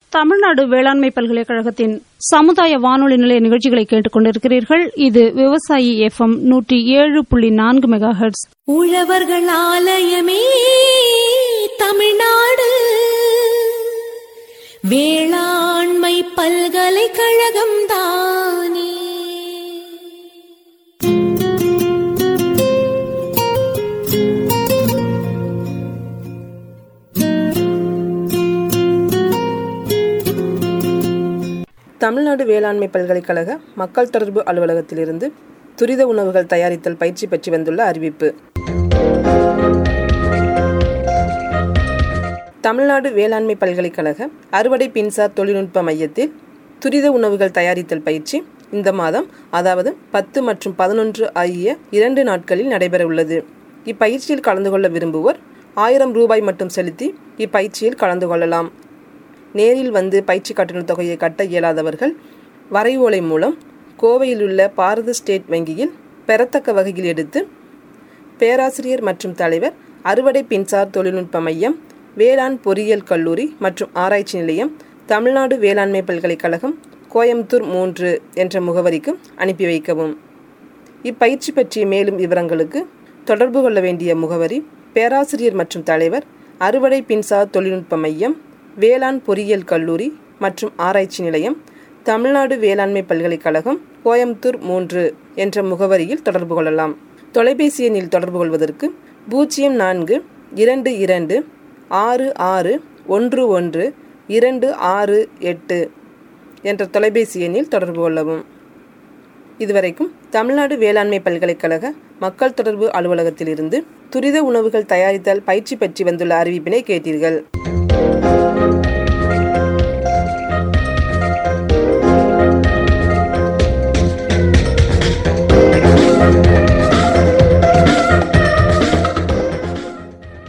தமிழ்நாடு வேளாண்மை பல்கலைக்கழகத்தின் சமுதாய வானொலி நிலைய நிகழ்ச்சிகளை கேட்டுக் கொண்டிருக்கிறீர்கள் இது விவசாயி எஃப் எம் நூற்றி ஏழு புள்ளி நான்கு மெகா ஹெர்ட்ஸ் உழவர்கள் ஆலயமே தமிழ்நாடு வேளாண்மை பல்கலைக்கழகம் தானே தமிழ்நாடு வேளாண்மை பல்கலைக்கழக மக்கள் தொடர்பு அலுவலகத்திலிருந்து துரித உணவுகள் தயாரித்தல் பயிற்சி பெற்று வந்துள்ள அறிவிப்பு தமிழ்நாடு வேளாண்மை பல்கலைக்கழக அறுவடை பின்சார் தொழில்நுட்ப மையத்தில் துரித உணவுகள் தயாரித்தல் பயிற்சி இந்த மாதம் அதாவது பத்து மற்றும் பதினொன்று ஆகிய இரண்டு நாட்களில் நடைபெற உள்ளது இப்பயிற்சியில் கலந்து கொள்ள விரும்புவோர் ஆயிரம் ரூபாய் மட்டும் செலுத்தி இப்பயிற்சியில் கலந்து கொள்ளலாம் நேரில் வந்து பயிற்சி கட்டணத் தொகையை கட்ட இயலாதவர்கள் வரைவோலை மூலம் கோவையில் உள்ள பாரத ஸ்டேட் வங்கியில் பெறத்தக்க வகையில் எடுத்து பேராசிரியர் மற்றும் தலைவர் அறுவடை பின்சார் தொழில்நுட்ப மையம் வேளாண் பொறியியல் கல்லூரி மற்றும் ஆராய்ச்சி நிலையம் தமிழ்நாடு வேளாண்மை பல்கலைக்கழகம் கோயம்புத்தூர் மூன்று என்ற முகவரிக்கு அனுப்பி வைக்கவும் இப்பயிற்சி பற்றிய மேலும் விவரங்களுக்கு தொடர்பு கொள்ள வேண்டிய முகவரி பேராசிரியர் மற்றும் தலைவர் அறுவடை பின்சார் தொழில்நுட்ப மையம் வேளாண் பொறியியல் கல்லூரி மற்றும் ஆராய்ச்சி நிலையம் தமிழ்நாடு வேளாண்மை பல்கலைக்கழகம் கோயம்புத்தூர் மூன்று என்ற முகவரியில் தொடர்பு கொள்ளலாம் தொலைபேசி எண்ணில் தொடர்பு கொள்வதற்கு பூஜ்ஜியம் நான்கு இரண்டு இரண்டு ஆறு ஆறு ஒன்று ஒன்று இரண்டு ஆறு எட்டு என்ற தொலைபேசி எண்ணில் தொடர்பு கொள்ளவும் இதுவரைக்கும் தமிழ்நாடு வேளாண்மை பல்கலைக்கழக மக்கள் தொடர்பு அலுவலகத்திலிருந்து துரித உணவுகள் தயாரித்தல் பயிற்சி பற்றி வந்துள்ள அறிவிப்பினை கேட்டீர்கள்